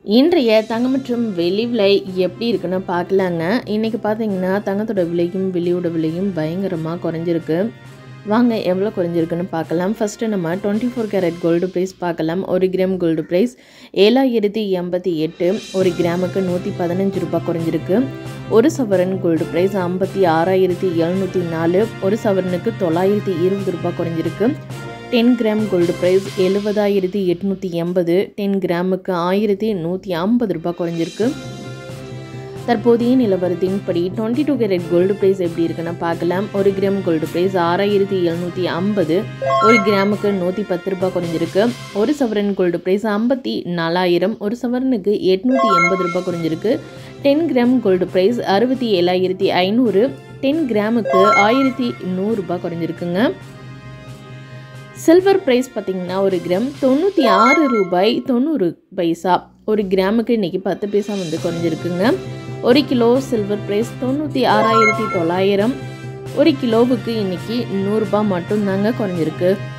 இன்றைய தங்கம் மற்றும் வெள்ளி விலை எப்படி இருக்குன்னு பார்க்கலாங்க இன்றைக்கி பார்த்தீங்கன்னா தங்கத்தோட விலையும் வெள்ளியோட விலையும் பயங்கரமாக குறைஞ்சிருக்கு வாங்க எவ்வளோ குறைஞ்சிருக்குன்னு பார்க்கலாம் ஃபஸ்ட்டு நம்ம twenty four carat gold price பார்க்கலாம் ஒரு கிராம் கோல்டு ப்ரைஸ் ஏழாயிரத்தி எண்பத்தி எட்டு ஒரு கிராமுக்கு நூற்றி பதினஞ்சு ரூபாய் குறைஞ்சிருக்கு ஒரு சவரன் கோல்டு ப்ரைஸ் ஐம்பத்தி ஆறாயிரத்தி எழுநூற்றி நாலு ஒரு சவரனுக்கு தொள்ளாயிரத்தி இருபது ரூபாய் குறைஞ்சிருக்கு டென் கிராம் கோல்டு ப்ரைஸ் எழுபதாயிரத்தி எட்நூற்றி எண்பது டென் கிராமுக்கு ஆயிரத்தி நூற்றி ஐம்பது ரூபாய் குறைஞ்சிருக்கு தற்போதைய நிலவரத்தின்படி twenty two carat gold price எப்படி இருக்குன்னு பார்க்கலாம் ஒரு கிராம் கோல்டு ப்ரைஸ் ஆறாயிரத்தி எழுநூற்றி ஐம்பது ஒரு கிராமுக்கு நூற்றி பத்து ரூபாய் குறைஞ்சிருக்கு ஒரு சவரன் கோல்டு ப்ரைஸ் ஐம்பத்தி நாலாயிரம் ஒரு சவரனுக்கு எட்நூற்றி எண்பது ரூபாய் குறைஞ்சிருக்கு டென் கிராம் கோல்டு ப்ரைஸ் அறுபத்தி ஏழாயிரத்தி ஐநூறு டென் கிராமுக்கு ஆயிரத்தி நூறுரூபா குறைஞ்சிருக்குங்க சில்வர் ப்ரைஸ் பார்த்திங்கன்னா ஒரு கிராம் தொண்ணூற்றி ஆறு ரூபாய் தொண்ணூறு பைசா ஒரு கிராமுக்கு இன்றைக்கி பத்து பைசா வந்து குறைஞ்சிருக்குங்க ஒரு கிலோ சில்வர் ப்ரைஸ் தொண்ணூற்றி ஆறாயிரத்தி தொள்ளாயிரம் ஒரு கிலோவுக்கு இன்றைக்கி நூறுரூபா மட்டும்தாங்க குறைஞ்சிருக்கு